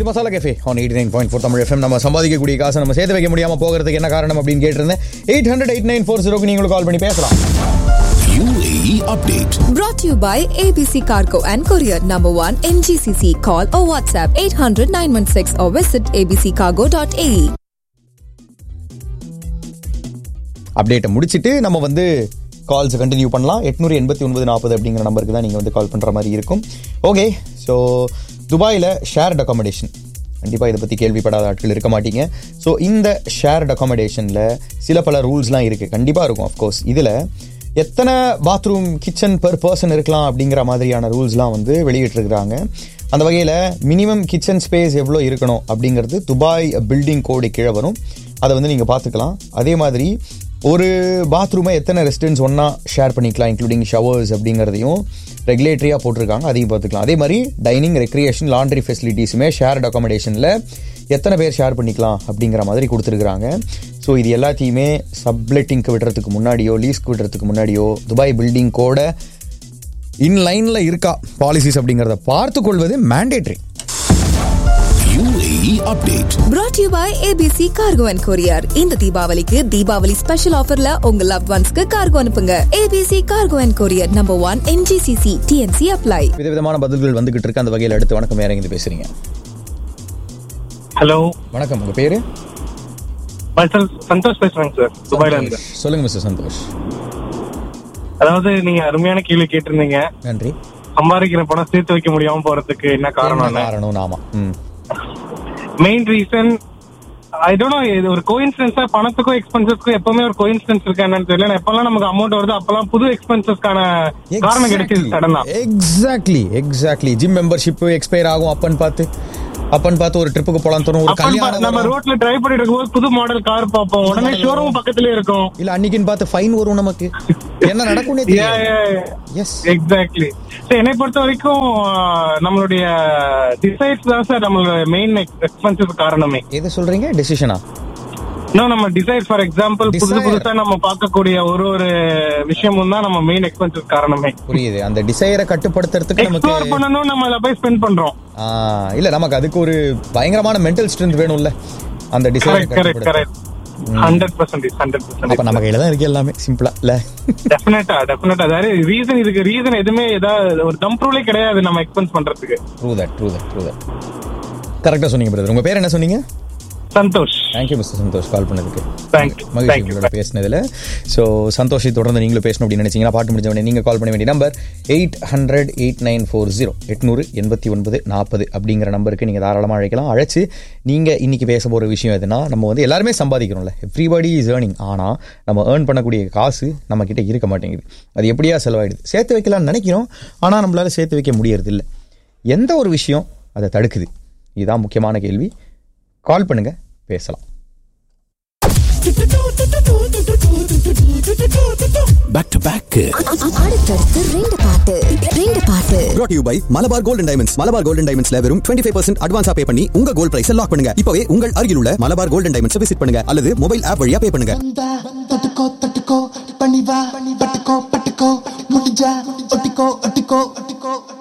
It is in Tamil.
Masala cafe on eighty nine point four Tamil F M நம்ம சம்பாதிக்கக்கூடிய காசை நம்ம சேர்த்து வைக்க முடியாம போகிறதுக்கு என்ன காரணம் அப்படின்னு கேட்டிருந்தேன் eight hundred eight nine four ஜீரோக்கு நீங்களும் கால் பண்ணி பேசலாம் UAE update. Brought to you by ABC Cargo and Courier Number 1 MGCC. Call or WhatsApp 800 916 or visit abccargo.ae. அப்டேட்டை முடிச்சிட்டு நம்ம வந்து கால்ஸ் கண்டினியூ பண்ணலாம் எட்நூறு எண்பத்தி ஒன்பது நாற்பது அப்படிங்கிற நம்பருக்கு தான் நீங்கள் வந்து கால் பண்ணுற மாதிரி இருக்கும் ஓகே ஸோ துபாயில் ஷேர்ட் அகாமடேஷன் கண்டிப்பாக இதை பற்றி கேள்விப்படாத ஆட்கள் இருக்க மாட்டீங்க ஸோ இந்த ஷேர்ட் அகாமடேஷனில் சில பல ரூல்ஸ்லாம் இருக்குது கண்டிப்பாக இருக்கும் அஃப்கோர்ஸ் இதில் எத்தனை பாத்ரூம் கிச்சன் பெர் பர்சன் இருக்கலாம் அப்படிங்கிற மாதிரியான ரூல்ஸ்லாம் வந்து வெளியிட்டிருக்கிறாங்க அந்த வகையில் மினிமம் கிச்சன் ஸ்பேஸ் எவ்வளோ இருக்கணும் அப்படிங்கிறது துபாய் பில்டிங் கோடு கீழே வரும் அதை வந்து நீங்கள் பார்த்துக்கலாம் அதே மாதிரி ஒரு பாத்ரூமை எத்தனை ரெசிடென்ட்ஸ் ஒன்றா ஷேர் பண்ணிக்கலாம் இன்க்ளூடிங் ஷவர்ஸ் அப்படிங்கிறதையும் ரெகுலேட்டரியாக போட்டிருக்காங்க அதையும் பார்த்துக்கலாம் அதே மாதிரி டைனிங் ரெக்ரியேஷன் லாண்ட்ரி ஃபெசிலிட்டிஸுமே ஷேர்ட் அகாமடேஷனில் எத்தனை பேர் ஷேர் பண்ணிக்கலாம் அப்படிங்கிற மாதிரி கொடுத்துருக்குறாங்க ஸோ இது எல்லாத்தையுமே சப்லெட்டிங்க்கு விடுறதுக்கு முன்னாடியோ லீஸ்க்கு விடுறதுக்கு முன்னாடியோ துபாய் பில்டிங் கோட இன்லைனில் இருக்கா பாலிசிஸ் அப்படிங்கிறத பார்த்து கொள்வது mandatory UAE update. Brought to you by ABC Cargo and Courier. இந்த தீபாவளிக்கு தீபாவளி ஸ்பெஷல் ஆஃபர்ல உங்க லவ் ஒன்ஸ்க்கு கார்கோ அனுப்புங்க ABC Cargo and Courier Number 1 MGCC TNC apply. விதவிதமான பதில்கள் வந்துகிட்டு இருக்கு அந்த வகையில் அடுத்து வணக்கம் யார் இருந்து பேசுறீங்க ஹலோ வணக்கம் உங்க பேரு மைசல் சந்தோஷ் பேசுறேங்க சார் துபாயில இருந்து சொல்லுங்க மிஸ்டர் சந்தோஷ் அதாவது நீங்க அருமையான கேள்வி கேட்டிருந்தீங்க நன்றி சம்பாதிக்கிற பணம் சேர்த்து வைக்க முடியாம போறதுக்கு என்ன என்ன காரணம் காரணம் ஆமா ம் main reason I don't know இது ஒரு கோயின்சிடன்ஸா பணத்துக்கும் எக்ஸ்பென்சஸ்க்கும் எப்பவுமே ஒரு கோயின்சிடன்ஸ் இருக்கா என்னன்னு தெரியல நான் எப்பெல்லாம் நமக்கு அமௌண்ட் வருது அப்பெல்லாம் புது எக்ஸ்பென்சஸ்க்கான காரணம் கிடைச்சது சடனா exactly exactly gym membership expire ஆகும் அப்பன்னு பார்த்து அப்பன்னு பார்த்து ஒரு ட்ரிப்புக்கு போலாம் தோணும் ஒரு அப்ப நம்ம கல்யாணம் வரும். ரோட்ல டிரைவ் பண்ணிட்டு இருக்கும்போது புது மாடல் கார் பார்ப்போம் உடனே ஷோரூம் பக்கத்துலயே இருக்கும் இல்ல அன்னைக்குன்னு பார்த்து ஃபைன் வரும் நமக்கு என்ன நடக்கும்னே தெரியாது எஸ் எக்ஸாக்ட்லி என்னை பொறுத்த வரைக்கும் ஆஹ், நம்மளுடைய டிசைட்ஸ் தான் சார் நம்மளோட மெயின் எக்ஸ்பென்சஸ் காரணமே எது சொல்றீங்க டெசிஷனா இன்னும் நம்ம டிசைட் ஃபார் எக்ஸாம்பிள் புதுசு Desire. புதுசா நம்ம பார்க்கக்கூடிய ஒரு ஒரு விஷயமும் தான் நம்ம மெயின் எக்ஸ்பென்சஸ் காரணமே புரியுது அந்த டிசைரை கட்டுப்படுத்துறதுக்கு நமக்கு எக்ஸ்ப்ளோர் பண்ணணும் நம்ம அதில் போய் ஸ்பெண்ட் பண்றோம் ஆ, இல்ல நமக்கு அதுக்கு ஒரு பயங்கரமான மென்டல் ஸ்ட்ரென்த் வேணும்ல அந்த டிசைரை கரெக்ட் கரெக்ட் கட்டுப்படுத்த கரெக்ட் ஹண்ட்ரட் பர்சன்டேஜ் ஹண்ட்ரட் அப்ப பர்சன்டேஜ் நம்ம கையில தான் இருக்கு எல்லாமே சிம்பிளா இல்ல டெஃபினட்டா டெஃபினட்டா அதாவது ரீசன் இதுக்கு ரீசன் எதுவுமே ஏதாவது ஒரு தம் ரூலே கிடையாது நம்ம எக்ஸ்பென்ஸ் பண்றதுக்கு true that true that true that கரெக்டா சொன்னீங்க பிரதர் உங்க பேர் என்ன சொன்னீங்க Santhosh thank you mister Santhosh call பண்ணதுக்கு தேங்க்யூ மகிழ்ச்சி தேங்க்யூ உங்களோட பேசினதுல ஸோ சந்தோஷை தொடர்ந்து நீங்களும் பேசணும் அப்படின்னு நினைச்சீங்கன்னா பாட்டு முடிஞ்ச உடனே நீங்கள் கால் பண்ண வேண்டிய number eight hundred eight nine four zero எட்நூறு எண்பத்தி ஒன்பது நாற்பது அப்படிங்கிற நம்பருக்கு நீங்கள் தாராளமாக அழைக்கலாம் அழைச்சு நீங்கள் இன்னைக்கு பேச போகிற விஷயம் எதுனா நம்ம வந்து எல்லாருமே சம்பாதிக்கிறோம்ல எவ்ரிபடி இஸ் ஏர்னிங் ஆனால் நம்ம ஏர்ன் பண்ணக்கூடிய காசு நம்ம கிட்ட இருக்க மாட்டேங்குது அது எப்படியா செலவாயிடுது சேர்த்து வைக்கலாம்னு நினைக்கிறோம் ஆனால் நம்மளால சேர்த்து வைக்க முடியறது இல்லை எந்த ஒரு விஷயம் அதை தடுக்குது இதுதான் முக்கியமான கேள்வி கால் பண்ணுங்க பேசலாம் Back to back. அடுத்தடுத்து ரெண்டு பாட்டு ரெண்டு பாட்டு brought to you by Malabar golden diamonds Malabar golden டைமண்ட்ஸ்ல வெறும் 25% ஃபைவ் பர்சன்ட் அட்வான்ஸா பே பண்ணி உங்க கோல்ட் பிரைஸ் லாக் பண்ணுங்க இப்பவே உங்கள் அருகில் உள்ள மலபார் கோல்டன் டைமண்ட்ஸ் விசிட் பண்ணுங்க அல்லது மொபைல் ஆப் வழியா பே பண்ணுங்க வந்தா தொட்டுக்கோ தொட்டுக்கோ பண்ணிவா பட்டுக்கோ பட்டுக்கோ முடிஞ்சா ஒட்டிக்கோ ஒட்டிக்கோ ஒட்டிக்கோ